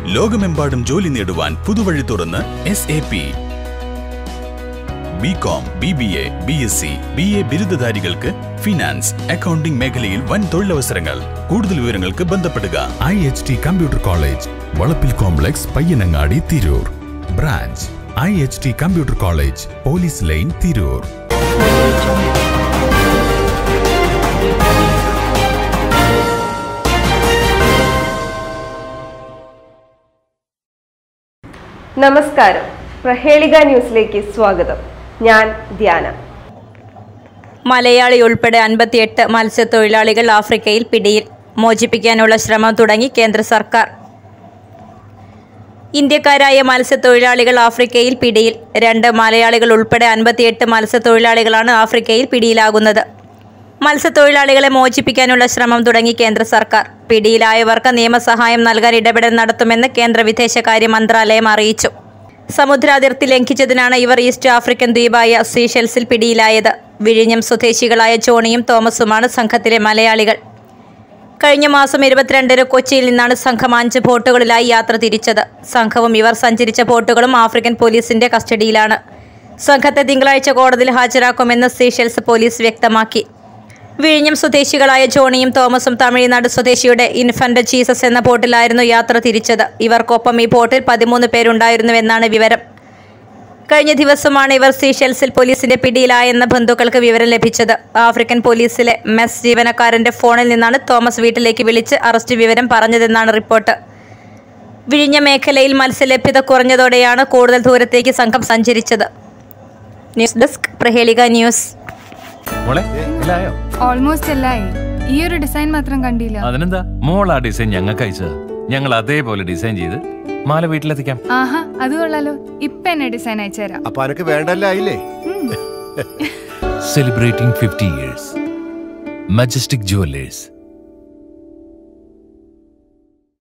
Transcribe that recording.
ലോകമെമ്പാടും ജോലി നേടുവാൻ പുതുവഴി തുറന്ന് S A P B com B B A B S C B A ബിരുദധാരികൾക്ക് ഫിനാൻസ് അക്കൗണ്ടിംഗ് മേഖലയിൽ വൻ തൊഴിലവസരങ്ങൾ കൂടുതൽ വിവരങ്ങൾക്ക് ബന്ധപ്പെടുക I H T computer college വളപ്പിൽ complex Payyanangadi Tirur branch I H T computer college police line Tirur നമസ്കാരം പ്രഹേളിക ന്യൂസിലേക്ക് സ്വാഗതം ഞാൻ ധ്യാന മലയാളി ഉൾപ്പെടെ അൻപത്തിയെട്ട് മത്സ്യത്തൊഴിലാളികൾ ആഫ്രിക്കയിൽ പിടിയിൽ മോചിപ്പിക്കാനുള്ള ശ്രമം തുടങ്ങി കേന്ദ്ര സർക്കാർ ഇന്ത്യക്കാരായ മത്സ്യത്തൊഴിലാളികൾ ആഫ്രിക്കയിൽ പിടിയിൽ രണ്ട് മലയാളികൾ ഉൾപ്പെടെ അൻപത്തിയെട്ട് മത്സ്യത്തൊഴിലാളികളാണ് ആഫ്രിക്കയിൽ പിടിയിലാകുന്നത് മത്സ്യത്തൊഴിലാളികളെ മോചിപ്പിക്കാനുള്ള ശ്രമം തുടങ്ങി കേന്ദ്ര സർക്കാർ പിടിയിലായവർക്ക് നിയമസഹായം നൽകാൻ ഇടപെടൽ നടത്തുമെന്ന് കേന്ദ്ര വിദേശകാര്യ മന്ത്രാലയം അറിയിച്ചു സമുദ്രാതിർത്തി ലംഘിച്ചതിനാണ് ഇവർ ഈസ്റ്റ് ആഫ്രിക്കൻ ദ്വീപായ സീഷെൽസിൽ പിടിയിലായത് വിഴിഞ്ഞം സ്വദേശികളായ ജോണിയും തോമസുമാണ് സംഘത്തിലെ മലയാളികൾ കഴിഞ്ഞ മാസം ഇരുപത്തിരണ്ടിന് കൊച്ചിയിൽ നിന്നാണ് സംഘം അഞ്ച് ബോട്ടുകളിലായി യാത്ര തിരിച്ചത് സംഘവും ഇവർ സഞ്ചരിച്ച ബോട്ടുകളും ആഫ്രിക്കൻ പോലീസിന്റെ കസ്റ്റഡിയിലാണ് സംഘത്തെ തിങ്കളാഴ്ച കോടതിയിൽ ഹാജരാക്കുമെന്ന് സീഷെൽസ് പോലീസ് വ്യക്തമാക്കി വിഴിഞ്ഞം സ്വദേശികളായ ജോണിയും തോമസും തമിഴ്നാട് സ്വദേശിയുടെ ഇൻഫന്റ് ജീസസ് എന്ന ബോട്ടിലായിരുന്നു യാത്ര തിരിച്ചത് ഇവർക്കൊപ്പം ഈ ബോട്ടിൽ പതിമൂന്ന് പേരുണ്ടായിരുന്നുവെന്നാണ് വിവരം കഴിഞ്ഞ ദിവസമാണ് ഇവർ സീഷെൽസിൽ പോലീസിന്റെ പിടിയിലായെന്ന ബന്ധുക്കൾക്ക് വിവരം ലഭിച്ചത് ആഫ്രിക്കൻ പോലീസിലെ മെസ് ജീവനക്കാരന്റെ ഫോണിൽ നിന്നാണ് തോമസ് വീട്ടിലേക്ക് വിളിച്ച് അറസ്റ്റ് വിവരം പറഞ്ഞതെന്നാണ് റിപ്പോർട്ട് വിഴിഞ്ഞ മേഖലയിൽ മത്സ്യലഭ്യത കുറഞ്ഞതോടെയാണ് കൂടുതൽ ദൂരത്തേക്ക് സംഘം സഞ്ചരിച്ചത് ന്യൂസ് ഡെസ്ക് പ്രഹേളിക ന്യൂസ് മോളെ എല്ലായോ ഓൾമോസ്റ്റ് എല്ലായി ഈ ഒരു ഡിസൈൻ മാത്രം കണ്ടില്ല അതിനെന്താ മോൾ ആ ഡിസൈൻ ഞങ്ങൾക്ക് അയച്ചതാ ഞങ്ങൾ അതേപോലെ ഡിസൈൻ ചെയ്ത് മാല വീട്ടിലെത്തിക്കാം ആഹാ അത് കൊള്ളാലോ ഇപ്പൊ എന്നെ ഡിസൈൻ അയച്ചുതരാം അപ്പൊ അനക്ക് വേണ്ടല്ല ആയില്ലേ celebrating fifty years Majestic jewellers